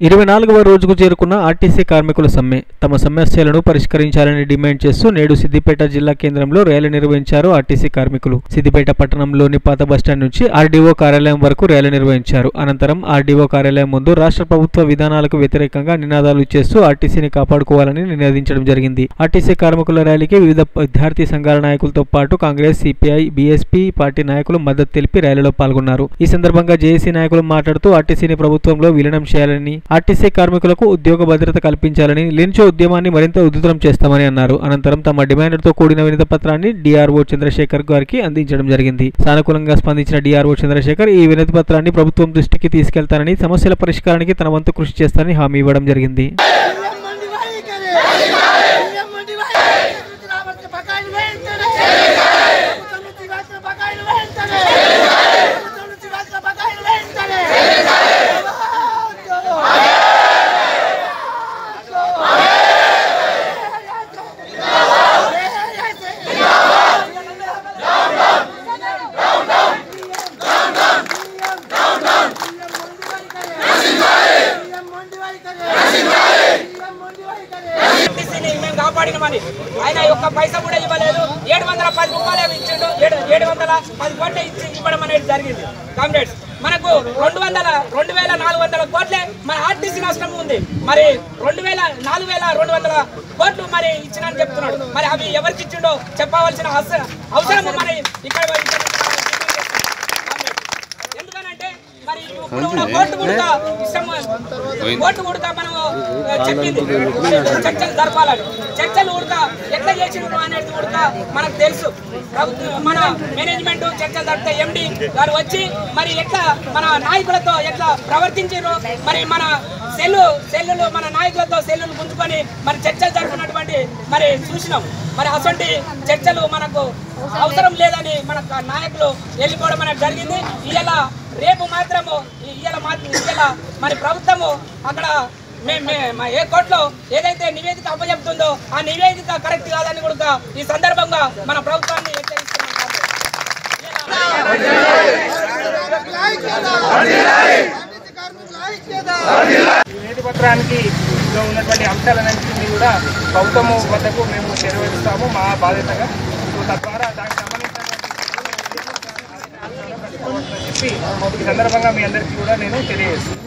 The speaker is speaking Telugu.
ఇరవై నాలుగవ రోజుకు చేరుకున్న ఆర్టీసీ కార్మికుల సమ్మె తమ సమస్యలను పరిష్కరించాలని డిమాండ్ చేస్తూ నేడు సిద్దిపేట జిల్లా కేంద్రంలో ర్యాలీ నిర్వహించారు ఆర్టీసీ కార్మికులు సిద్దిపేట పట్టణంలోని పాత బస్టాండ్ నుంచి ఆర్డీఓ కార్యాలయం వరకు ర్యాలీ నిర్వహించారు అనంతరం ఆర్డీఓ కార్యాలయం ముందు రాష్ట్ర ప్రభుత్వ విధానాలకు వ్యతిరేకంగా నినాదాలు చేస్తూ ఆర్టీసీని కాపాడుకోవాలని నినదించడం జరిగింది ఆర్టీసీ కార్మికుల ర్యాలీకి వివిధ విద్యార్థి సంఘాల నాయకులతో పాటు కాంగ్రెస్ సిపిఐ బీఎస్పీ పార్టీ నాయకులు మద్దతు తెలిపి ర్యాలీలో పాల్గొన్నారు ఈ సందర్భంగా జేఏసీ నాయకులు మాట్లాడుతూ ఆర్టీసీని ప్రభుత్వంలో విలీనం చేయాలని ఆర్టీసీ కార్మికులకు ఉద్యోగ భద్రత కల్పించాలని లించో ఉద్యమాన్ని మరింత ఉధృతం చేస్తామని అన్నారు అనంతరం తమ డిమాండ్లతో కూడిన వినతి పత్రాన్ని డిఆర్ఓ చంద్రశేఖర్ గారికి అందించడం జరిగింది సానుకూలంగా స్పందించిన డిఆర్ఓ చంద్రశేఖర్ ఈ వినతి పత్రాన్ని ప్రభుత్వం దృష్టికి తీసుకెళ్తానని సమస్యల పరిష్కారానికి తన వంతు కృషి చేస్తానని హామీ ఇవ్వడం జరిగింది మండి వైఖరి మండి వైఖరి రాబట్టే బకాయిలు వెంటనే ప్రభుత్వం నుంచి రాసిన బకాయిలు వెంటనే ప్రభుత్వం నుంచి రాసిన బకాయిలు వెంటనే మండి వైఖరి మండి వైఖరి ఆర్టీసీని మేము కాపాడినమని ఆయన ఒక్క పైసా కూడా ఇవ్వలేదు ఏడు వందల పది రూపాయలు ఇచ్చిండు ఏడు ఏడు వందల పది కోట్లు ఇచ్చి ఇవ్వడం అనేది జరిగింది కామ్రేడ్స్ మనకు రెండు వందల రెండు వేల నాలుగు వందల కోట్లే మన ఆర్టీసీ నష్టం ఉంది మరి రెండు వేల నాలుగు వేల రెండు వందల కోట్లు మరి ఇచ్చినని చెప్తున్నాడు మరి అవి ఎవరికి ఇచ్చిండో చెప్పవలసిన అవసరం అవసరం మరి ఇక్కడ ఇక్కడ ఎందుకనంటే మరి ఇప్పుడు కూడా కోర్టు కూడా ఇష్టం కోర్టు కూడా మనం ఆ, చెప్పింది చర్చలు జరపాలని చర్చలు కూడా ఎట్లా చేసిండ్రు అనేది కూడా మనకు తెలుసు ప్రభుత్వం మన మేనేజ్మెంట్ చర్చలు జరిపితే ఎండి గారు వచ్చి మరి ఎట్లా మన నాయకులతో ఎట్లా ప్రవర్తించారు మరి మన సెల్లు సెల్లులు మన నాయకులతో సెల్లులు గుంజుకొని మరి చర్చలు జరుపుకున్నటువంటి మరి చూసినాం మరి అటువంటి చర్చలు మనకు అవసరం లేదని మన క- నాయకులు వెళ్ళిపోవడం అనేది జరిగింది ఇవాళ రేపు మాత్రము ఇవాళ మాత్రం ఇవాళ మరి ప్రభుత్వము అక్కడ మే- మే- మా ఏ కోర్టులో ఏదైతే నివేదిక అప్పచెప్తుందో ఆ నివేదిక కరెక్ట్ కాదని కూడా ఈ సందర్భంగా మన ప్రభుత్వాన్ని హెచ్చరిస్తున్నాం ఈ వినతి పత్రానికి లో ఉన్నటువంటి అంశాలన్నింటినీ కూడా ప్రభుత్వము వద్దకు మేము నెరవేరుస్తాము మా బాధ్యతగా సో తద్వారా దానికి సంబంధించినటువంటి చెప్పి ఈ సందర్భంగా మీ అందరికీ కూడా నేను తెలియజేస్తాను